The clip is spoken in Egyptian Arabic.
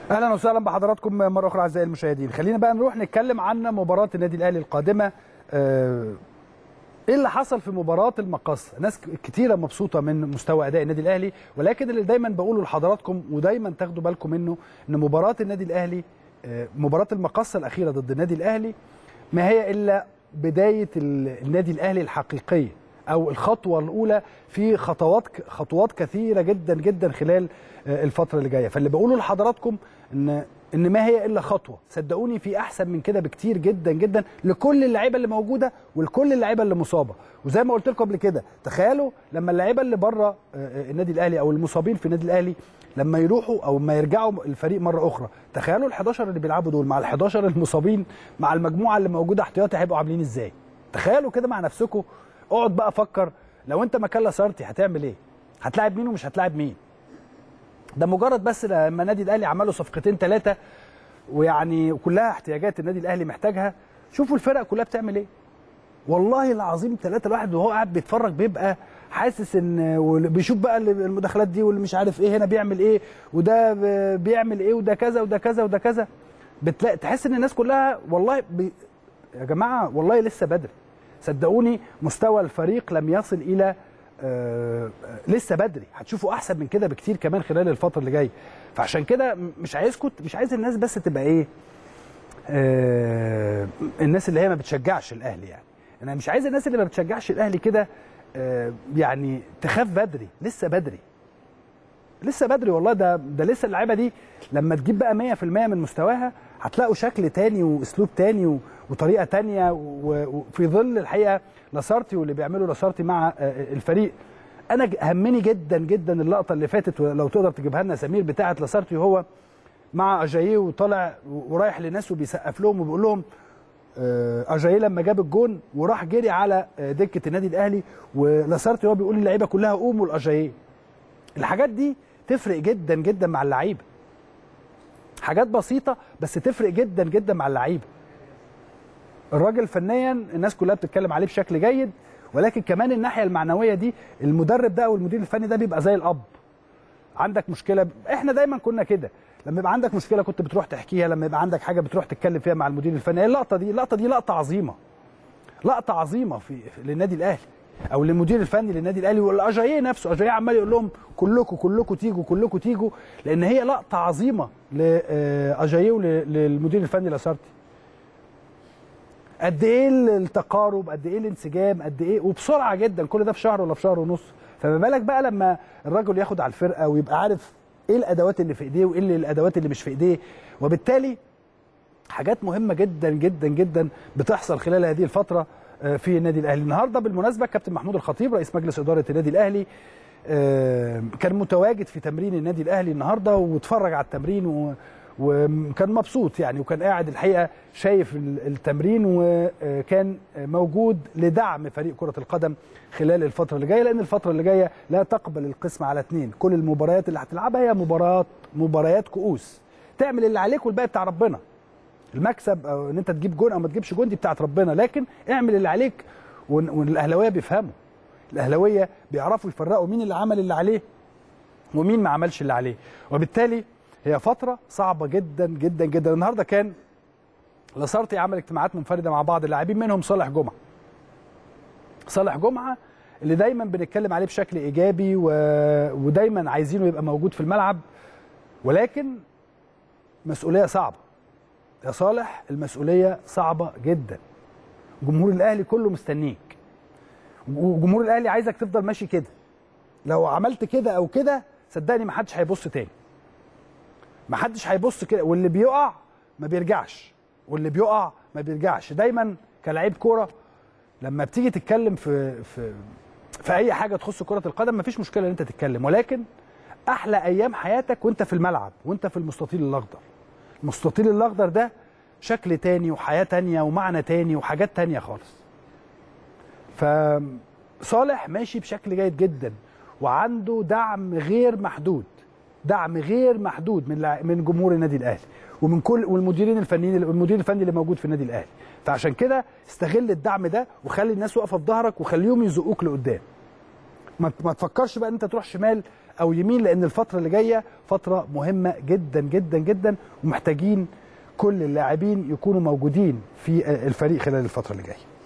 اهلا وسهلا بحضراتكم مره اخرى اعزائي المشاهدين خلينا بقى نروح نتكلم عن مباراه النادي الاهلي القادمه آه، ايه اللي حصل في مباراه المقص ناس كتيره مبسوطه من مستوى اداء النادي الاهلي ولكن اللي دايما بقوله لحضراتكم ودايما تاخدوا بالكم منه ان مباراه النادي الاهلي آه، مباراه المقص الاخيره ضد النادي الاهلي ما هي الا بدايه ال- النادي الاهلي الحقيقيه او الخطوه الاولى في خطوات خطوات كثيره جدا جدا خلال آه، الفتره اللي جايه فاللي بقوله لحضراتكم ان ان ما هي الا خطوه صدقوني في احسن من كده بكتير جدا جدا لكل اللعيبه اللي موجوده ولكل اللعيبه اللي مصابه وزي ما قلت لكم قبل كده تخيلوا لما اللعيبه اللي بره آه، آه، النادي الاهلي او المصابين في النادي الاهلي لما يروحوا او ما يرجعوا الفريق مره اخرى تخيلوا ال 11 اللي بيلعبوا دول مع ال 11 المصابين مع المجموعه اللي موجوده احتياطي هيبقوا عاملين ازاي تخيلوا كده مع نفسكم اقعد بقى فكر لو انت مكان لاسارتي هتعمل ايه هتلاعب مين ومش هتلاعب مين ده مجرد بس لما النادي الاهلي عملوا صفقتين ثلاثه ويعني كلها احتياجات النادي الاهلي محتاجها شوفوا الفرق كلها بتعمل ايه والله العظيم ثلاثة الواحد وهو قاعد بيتفرج بيبقى حاسس ان واللي بيشوف بقى اللي- المداخلات دي واللي مش عارف ايه هنا بيعمل ايه وده ب- بيعمل ايه وده كذا وده كذا وده كذا بتلاقي تحس ان الناس كلها والله بي يا جماعه والله لسه بدري صدقوني مستوى الفريق لم يصل الى آه آه، لسه بدري هتشوفوا احسن من كده بكتير كمان خلال الفتره اللي جايه فعشان كده م- مش عايزكم مش عايز الناس بس تبقى ايه آه الناس اللي هي ما بتشجعش الاهلي يعني انا مش عايز الناس اللي ما بتشجعش الاهلي كده آه يعني تخاف بدري لسه بدري لسه بدري والله ده ده لسه اللعيبه دي لما تجيب بقى 100% من مستواها هتلاقوا شكل تاني واسلوب تاني و- وطريقه تانيه و- وفي ظل الحقيقه لاسارتي واللي بيعمله لاسارتي مع آه، الفريق انا ج- همني جدا جدا اللقطه اللي فاتت ولو تقدر تجيبها لنا سمير بتاعه لاسارتي وهو مع اجاييه وطالع ورايح لناس وبيسقف لهم وبيقول لهم آه، اجاييه لما جاب الجون وراح جري على آه، دكه النادي الاهلي ولاسارتي هو بيقول للعيبه كلها قوموا لاجاييه الحاجات دي تفرق جدا جدا مع اللعيبه حاجات بسيطه بس تفرق جدا جدا مع اللعيبه الراجل فنيا الناس كلها بتتكلم عليه بشكل جيد ولكن كمان الناحيه المعنويه دي المدرب ده او المدير الفني ده بيبقى زي الاب عندك مشكله احنا دايما كنا كده لما يبقى عندك مشكله كنت بتروح تحكيها لما يبقى عندك حاجه بتروح تتكلم فيها مع المدير الفني هي اللقطه دي اللقطه دي لقطه عظيمه لقطه عظيمه في في- للنادي الاهلي او للمدير الفني للنادي الاهلي والاجاييه نفسه اجاييه عمال يقول لهم كلكم كلكم تيجوا كلكم تيجوا لان هي لقطه عظيمه لاجاييه وللمدير الفني لاسارتي قد ايه التقارب قد ايه الانسجام قد ايه وبسرعه جدا كل ده في شهر ولا في شهر ونص فما بالك بقى لما الراجل ياخد على الفرقه ويبقى عارف ايه الادوات اللي في ايديه وايه اللي- الادوات اللي مش في ايديه وبالتالي حاجات مهمه جدا جدا جدا بتحصل خلال هذه الفتره آه، في النادي الاهلي النهارده بالمناسبه كابتن محمود الخطيب رئيس مجلس اداره النادي الاهلي آه، كان متواجد في تمرين النادي الاهلي النهارده واتفرج على التمرين و وكان مبسوط يعني وكان قاعد الحقيقه شايف ال- التمرين وكان موجود لدعم فريق كره القدم خلال الفتره اللي جايه لان الفتره اللي جايه لا تقبل القسم على اثنين كل المباريات اللي هتلعبها هي مباريات مباريات كؤوس تعمل اللي عليك والباقي بتاع ربنا المكسب او ان انت تجيب جون او ما تجيبش جون دي بتاعت ربنا لكن اعمل اللي عليك وال- والاهلاويه بيفهموا الاهلاويه بيعرفوا يفرقوا مين اللي عمل اللي عليه ومين ما عملش اللي عليه وبالتالي هي فتره صعبه جدا جدا جدا النهارده كان لاسارتي عمل اجتماعات منفرده مع بعض اللاعبين منهم صالح جمعه صالح جمعه اللي دايما بنتكلم عليه بشكل ايجابي و... ودايما عايزينه يبقى موجود في الملعب ولكن مسؤوليه صعبه يا صالح المسؤوليه صعبه جدا جمهور الاهلي كله مستنيك وجمهور الاهلي عايزك تفضل ماشي كده لو عملت كده او كده صدقني ما حدش هيبص تاني ما حدش هيبص كده واللي بيقع ما بيرجعش واللي بيقع ما بيرجعش دايما كلاعب كوره لما بتيجي تتكلم في في في اي حاجه تخص كره القدم مفيش مشكله ان انت تتكلم ولكن احلى ايام حياتك وانت في الملعب وانت في المستطيل الاخضر المستطيل الاخضر ده شكل تاني وحياه تانيه ومعنى تاني وحاجات تانيه خالص فصالح ماشي بشكل جيد جدا وعنده دعم غير محدود دعم غير محدود من لع- من جمهور النادي الاهلي ومن كل والمديرين الفنيين والمدير الفني اللي موجود في النادي الاهلي فعشان كده استغل الدعم ده وخلي الناس واقفه في ظهرك وخليهم يزقوك لقدام ما ما تفكرش بقى ان انت تروح شمال او يمين لان الفتره اللي جايه فتره مهمه جدا جدا جدا ومحتاجين كل اللاعبين يكونوا موجودين في الفريق خلال الفتره اللي جايه